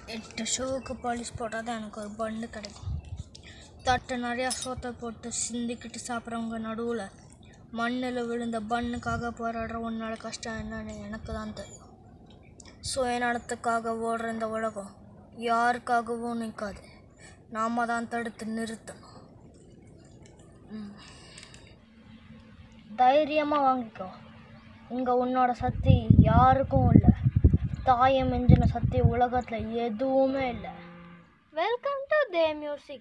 எட்டு ஷூவுக்கு பாலிஷ் போட்டால் தான் எனக்கு ஒரு பண்டு கிடைக்கும் தட்டு நிறையா சோத்தை போட்டு சிந்திக்கிட்டு சாப்பிட்றவங்க நடுவில் மண்ணில் விழுந்த பண்ணுக்காக போராடுற உன்னோட கஷ்டம் என்னன்னு எனக்கு தான் தெரியும் சுயநலத்துக்காக ஓடுற இந்த உலகம் யாருக்காகவும் நிற்காது நாம தான் தடுத்து நிறுத்தணும் ம். தைரியமாக வாங்கிக்கோ இங்கே உன்னோட சக்தி யாருக்கும் இல்லை தாயை மிஞ்சின சக்தி உலகத்தில் எதுவுமே இல்லை welcome to the music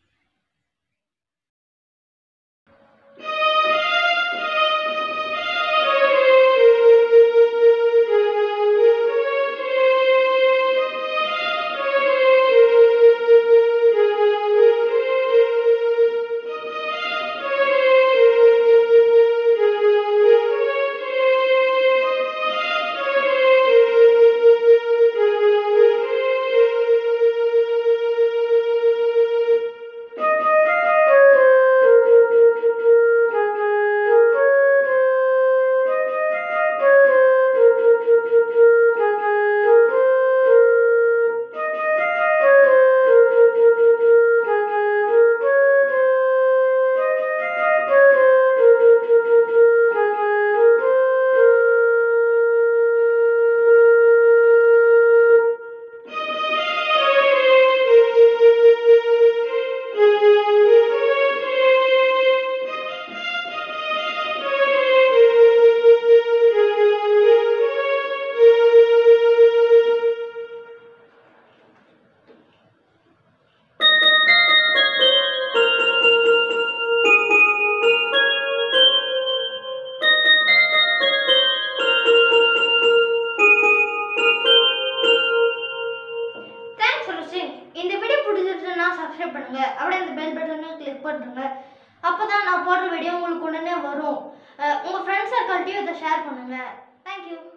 thanks for வாட்சிங் இந்த வீடியோ பிடிச்சிருச்சுன்னா சப்ஸ்கிரைப் பண்ணுங்க அப்படியே அந்த பெல் பட்டனையும் கிளிக் பண்ணுங்க அப்பதான் நான் போடுற வீடியோ உங்களுக்கு உடனே வரும் அஹ் உங்க ஃப்ரெண்ட்ஸ் சர்க்கிள்கிட்டயும் இதை ஷேர் பண்ணுங்க தேங்க்யூ